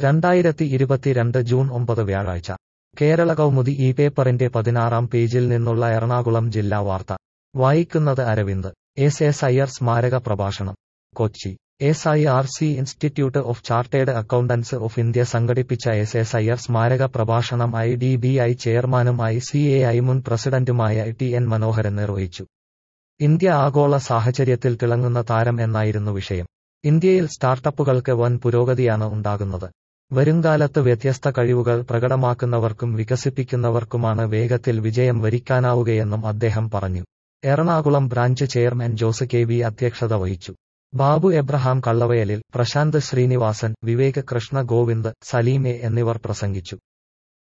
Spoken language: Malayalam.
രണ്ടായിരത്തി ഇരുപത്തിരണ്ട് ജൂൺ ഒമ്പത് വ്യാഴാഴ്ച കേരള കൗമുദി ഈ പേപ്പറിന്റെ പതിനാറാം പേജിൽ നിന്നുള്ള എറണാകുളം ജില്ലാ വാർത്ത വായിക്കുന്നത് അരവിന്ദ് എസ് എസ് അയ്യർ സ്മാരക പ്രഭാഷണം Kochi S I R C institute of chartered accountants of India സംഘടിപ്പിച്ച എസ് എസ് അയ്യർ സ്മാരക പ്രഭാഷണം ഐ ഡി ബി ഐ ചെയർമാനും ഐ സി എ ഐ മുൻ പ്രസിഡന്റുമായ ടി എൻ മനോഹരൻ നിർവഹിച്ചു ഇന്ത്യ ആഗോള സാഹചര്യത്തിൽ തിളങ്ങുന്ന താരം എന്നായിരുന്നു വിഷയം ഇന്ത്യയിൽ സ്റ്റാർട്ടപ്പുകൾക്ക് വൻ പുരോഗതിയാണ് ഉണ്ടാകുന്നത് വരുംകാലത്ത് വ്യത്യസ്ത കഴിവുകൾ പ്രകടമാക്കുന്നവർക്കും വികസിപ്പിക്കുന്നവർക്കുമാണ് വേഗത്തിൽ വിജയം വരിക്കാനാവുകയെന്നും അദ്ദേഹം പറഞ്ഞു Ernakulam branch chairman Jose K V അധ്യക്ഷത വഹിച്ചു ബാബു എബ്രഹാം കള്ളവയലിൽ പ്രശാന്ത് ശ്രീനിവാസൻ വിവേക് കൃഷ്ണ ഗോവിന്ദ് സലീം എ എന്നിവർ പ്രസംഗിച്ചു